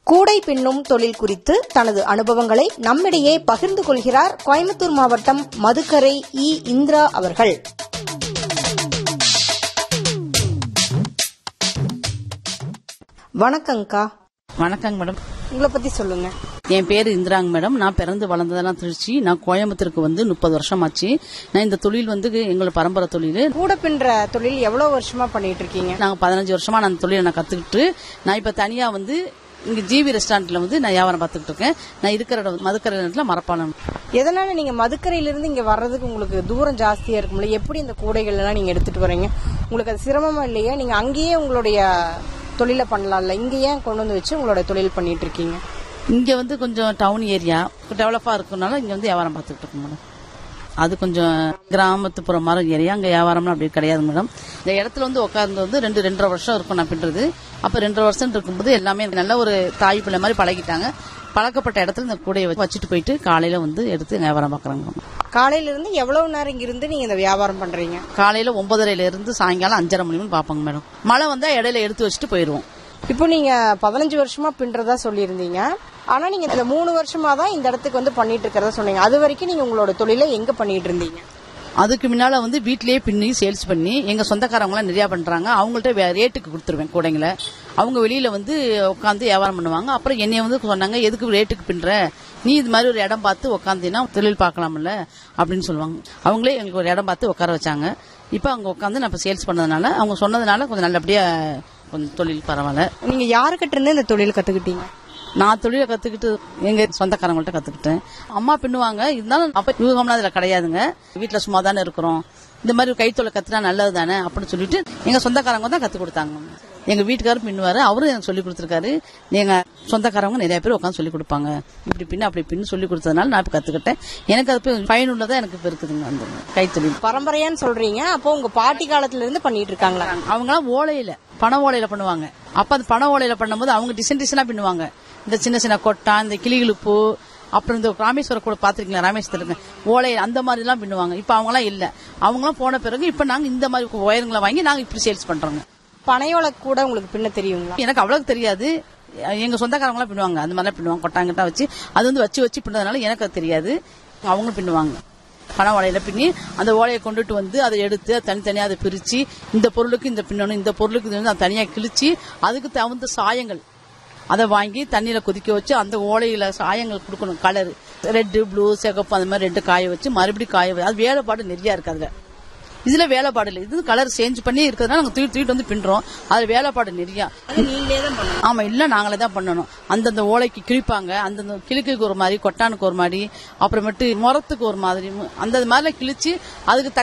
கூடை பின்னும் தொழில் குறித்து தனது அனுபவங்களை நம்மிடையே பகிர்ந்து கொள்கிறார் கோயம்புத்தூர் மாவட்டம் மதுக்கரை இ இந்திரா அவர்கள் வணக்கங்கக்கா வணக்கங்க மேடம் உங்களை பத்தி சொல்லுங்க என் பேர் இந்திராங்க மேடம் நான் பிறந்து வளர்ந்ததெல்லாம் திருச்சி நான் கோயம்புத்தூருக்கு வந்து முப்பது வருஷம் ஆச்சு நான் இந்த தொழில் வந்து எங்களோட பரம்பரை தொழில் கூட பின்ற தொழில் எவ்வளவு வருஷமா பண்ணிட்டு இருக்கீங்க நாங்க பதினஞ்சு வருஷமா நான் அந்த தொழிலை நான் கத்துக்கிட்டு நான் இப்ப தனியா வந்து இங்க ஜிவி ரெஸ்டாரண்ட்ல வந்து நான் வியாபாரம் பார்த்துக்கிட்டு இருக்கேன் நான் இருக்கிற இடம் மதுக்கரை இடத்துல மரப்பாலம் எதனால நீங்க மதுக்கரையில இருந்து இங்க வர்றதுக்கு உங்களுக்கு தூரம் ஜாஸ்தியா இருக்கும்ல எப்படி இந்த கூடைகள் எல்லாம் நீங்க எடுத்துட்டு வரீங்க உங்களுக்கு அது சிரமமா இல்லையா நீங்க அங்கேயே உங்களுடைய தொழிலை பண்ணலாம்ல இங்க ஏன் கொண்டு வந்து வச்சு உங்களோட தொழில் பண்ணிட்டு இருக்கீங்க இங்க வந்து கொஞ்சம் டவுன் ஏரியா டெவலப்பா இருக்கனால இங்க வந்து வியாபாரம் பார்த்துக்கிட்டு இருக்கோம் மேடம் அது கொஞ்சம் கிராமத்துப்புற மாதிரி ஏரியா அங்க வியாபாரம்லாம் அப்படி கிடையாது மேடம் இந்த இடத்துல வந்து உட்கார்ந்து வந்து ரெண்டு ரெண்டரை வருஷம் இருக்கும் நான் பின்றது அப்ப ரெண்டரை வருஷம் இருக்கும்போது எல்லாமே நல்ல ஒரு தாய் பிள்ளை மாதிரி பழகிட்டாங்க பழக்கப்பட்ட இடத்துல இந்த கூடையை வச்சு வச்சுட்டு போயிட்டு காலையில வந்து எடுத்து வியாபாரம் பாக்குறாங்க காலையில இருந்து எவ்வளவு நேரம் இங்க இருந்து நீங்க இந்த வியாபாரம் பண்றீங்க காலையில ஒன்பதரைல இருந்து சாயங்காலம் அஞ்சரை மணி வரைக்கும் பார்ப்பாங்க மேடம் மழை வந்தா இடையில எடுத்து வச்சுட்டு போயிருவோம் இப்போ நீங்க பதினஞ்சு வருஷமா பின்றதா சொல்லியிருந்தீங்க ஆனா நீங்க இந்த மூணு வருஷமா தான் இந்த இடத்துக்கு வந்து பண்ணிட்டு இருக்கிறதா சொன்னீங்க அது வரைக்கும் நீங்க உங்களோட தொழிலை எங்க பண்ணிட்டு இருந்தீங்க அதுக்கு முன்னால வந்து வீட்லயே பின்னி சேல்ஸ் பண்ணி எங்க சொந்தக்காரவங்க நிறைய பண்றாங்க அவங்கள்ட்ட வே- ரேட்டுக்கு கொடுத்துருவேன் கூடைங்களை அவங்க வெளியில வந்து உட்காந்து வியாபாரம் பண்ணுவாங்க அப்புறம் என்னைய வந்து சொன்னாங்க எதுக்கு ரேட்டுக்கு பின்ற நீ இது மாதிரி ஒரு இடம் பார்த்து உட்காந்தீங்கன்னா தொழில் பார்க்கலாம்ல அப்படின்னு சொல்லுவாங்க அவங்களே எங்களுக்கு ஒரு இடம் பார்த்து உட்கார வச்சாங்க இப்போ அங்க உட்காந்து நான் இப்போ சேல்ஸ் பண்ணதுனால அவங்க சொன்னதுனால கொஞ்சம் நல்லபடியா கொஞ்சம் தொழில் பரவாயில்ல நீங்க யாருக்கிட்ட இருந்து இந்த தொழில் கத்துக்கிட்டீங்க நான் தொழிலை கத்துக்கிட்டு எங்க சொந்தக்காரங்கள்ட்ட கத்துக்கிட்டேன் அம்மா பின்னுவாங்க இருந்தாலும் அப்ப யூகம்லாம் அதுல கிடையாதுங்க வீட்டுல சும்மா தானே இருக்கிறோம் இந்த மாதிரி கைத்தொழில் கத்துனா நல்லது தானே அப்படின்னு சொல்லிட்டு எங்க சொந்தக்காரங்க தான் கத்து கொடுத்தாங்க எங்க வீட்டுக்காரரும் பின்னுவாரு அவரும் எனக்கு சொல்லி கொடுத்துருக்காரு எங்க சொந்தக்காரவங்க நிறைய பேர் உட்காந்து சொல்லி கொடுப்பாங்க இப்படி பின்னு அப்படி பின்னு சொல்லி கொடுத்ததுனால நான் இப்ப கத்துக்கிட்டேன் எனக்கு அது இப்ப பயனுள்ளதா எனக்கு இப்ப இருக்குதுங்க அந்த கைத்தொழில் பரம்பரையான்னு சொல்றீங்க அப்போ உங்க பாட்டி காலத்துல இருந்து பண்ணிட்டு இருக்காங்களா அவங்களாம் ஓலையில பண ஓலையில பண்ணுவாங்க அப்ப அது பண ஓலையில பண்ணும்போது அவங்க டிசைன் டிசைனா பின்னுவாங்க இந்த சின்ன சின்ன கொட்டா இந்த கிளிகளுப்பு அப்புறம் இந்த ராமேஸ்வரம் கூட பாத்திருக்கீங்களா ராமேஸ்வரம் ஓலை அந்த மாதிரி எல்லாம் பின்னுவாங்க இப்ப அவங்களாம் இல்ல அவங்களாம் போன பிறகு இப்ப நாங்க இந்த மாதிரி ஒயருங்களை வாங்கி நாங்க இப்படி சேல்ஸ் பண்றோங்க பனையோல கூட உங்களுக்கு பின்ன தெரியுங்களா எனக்கு அவ்வளவு தெரியாது எங்க சொந்தக்காரங்களாம் பின்னுவாங்க அந்த மாதிரிலாம் பின்னுவாங்க கொட்டாங்கிட்ட வச்சு அது வந்து வச்சு வச்சு பின்னதுனால எனக்கு அது தெரியாது அவங்களும் பின்னுவாங்க பண ஓலையில பின்னி அந்த ஓலையை கொண்டுட்டு வந்து அதை எடுத்து அதை தனித்தனியா அதை பிரிச்சு இந்த பொருளுக்கு இந்த பின்னணும் இந்த பொருளுக்கு இது வந்து அதை தனியா கிழிச்சு அதுக்கு தகுந்த சாயங்கள் அதை வாங்கி தண்ணியில கொதிக்க வச்சு அந்த ஓலையில சாயங்கள் கொடுக்கணும் கலர் ரெட்டு ப்ளூ சிகப்பு அந்த மாதிரி ரெட்டு காய வச்சு மறுபடியும் காய வச்சு அது வேலைப்பாடு நிறைய இருக்கு அதுல இதுல வேலைப்பாடு இல்லை இது கலர் சேஞ்ச் பண்ணி இருக்கிறதுனால நாங்க தூக்கி தூக்கிட்டு வந்து பின்றோம் அது வேலைப்பாடு நிறைய ஆமா இல்ல நாங்களே தான் பண்ணணும் அந்தந்த ஓலைக்கு கிழிப்பாங்க அந்தந்த கிழக்குக்கு ஒரு மாதிரி கொட்டானுக்கு ஒரு மாதிரி அப்புறமேட்டு முரத்துக்கு ஒரு மாதிரி அந்த மாதிரிலாம் கிழிச்சு அதுக்கு தக்க